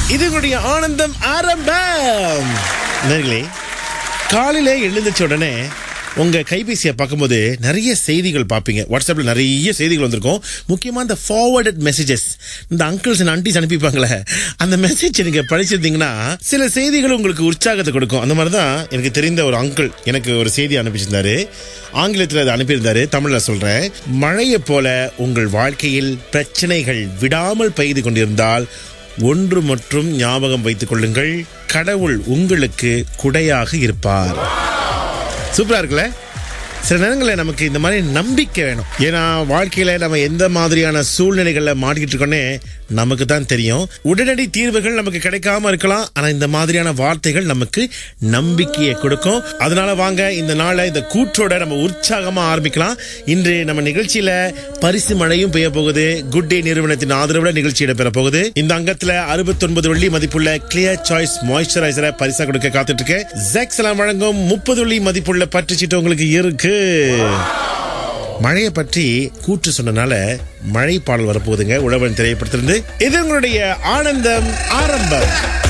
இது உங்களுடைய ஆனந்தம் ஆரம்பம் நேர்களே காலையில எழுந்திரிச்ச உடனே உங்க கைபேசியை பார்க்கும்போது நிறைய செய்திகள் பார்ப்பீங்க வாட்ஸ்அப்ல நிறைய செய்திகள் வந்திருக்கும் முக்கியமா இந்த ஃபார்வர்டட் மெசேஜஸ் இந்த அங்கிள்ஸ் அண்ட் ஆண்டிஸ் அனுப்பிப்பாங்களே அந்த மெசேஜ் நீங்க படிச்சிருந்தீங்கன்னா சில செய்திகள் உங்களுக்கு உற்சாகத்தை கொடுக்கும் அந்த மாதிரி தான் எனக்கு தெரிந்த ஒரு அங்கிள் எனக்கு ஒரு செய்தி அனுப்பிச்சிருந்தாரு ஆங்கிலத்தில் அதை அனுப்பியிருந்தாரு தமிழ்ல சொல்றேன் மழையை போல உங்கள் வாழ்க்கையில் பிரச்சனைகள் விடாமல் பெய்து கொண்டிருந்தால் ஒன்று மற்றும் ஞாபகம் வைத்துக் கொள்ளுங்கள் கடவுள் உங்களுக்கு குடையாக இருப்பார் சூப்பரா இருக்குல்ல சில நேரங்களில் நமக்கு இந்த மாதிரி நம்பிக்கை வேணும் ஏன்னா வாழ்க்கையில நம்ம எந்த மாதிரியான சூழ்நிலைகள்ல மாட்டிக்கிட்டு இருக்கோன்னே நமக்கு தான் தெரியும் உடனடி தீர்வுகள் நமக்கு கிடைக்காம இருக்கலாம் ஆனா இந்த மாதிரியான வார்த்தைகள் நமக்கு நம்பிக்கையை கொடுக்கும் அதனால வாங்க இந்த நாளை இந்த கூற்றோட நம்ம உற்சாகமா ஆரம்பிக்கலாம் இன்று நம்ம நிகழ்ச்சியில பரிசு மழையும் பெய்ய போகுது குட் டே நிறுவனத்தின் ஆதரவுல நிகழ்ச்சி இடம்பெற போகுது இந்த அங்கத்துல 69 வெள்ளி மதிப்புள்ள கிளியர் சாய்ஸ் மாய்ஸ்சரைசரை பரிசா கொடுக்க காத்துட்டு இருக்கேன் ஜெக்ஸ்லாம் வழங்கும் முப்பது வெள்ளி மதிப்புள்ள பற்றுச்சீட்டு உங்களுக்கு இருக்கு மழையை பற்றி கூற்று சொன்னனால மழை பாடல் வரப்போகுதுங்க உழவன் திரைப்படத்திலிருந்து இது உங்களுடைய ஆனந்தம் ஆரம்பம்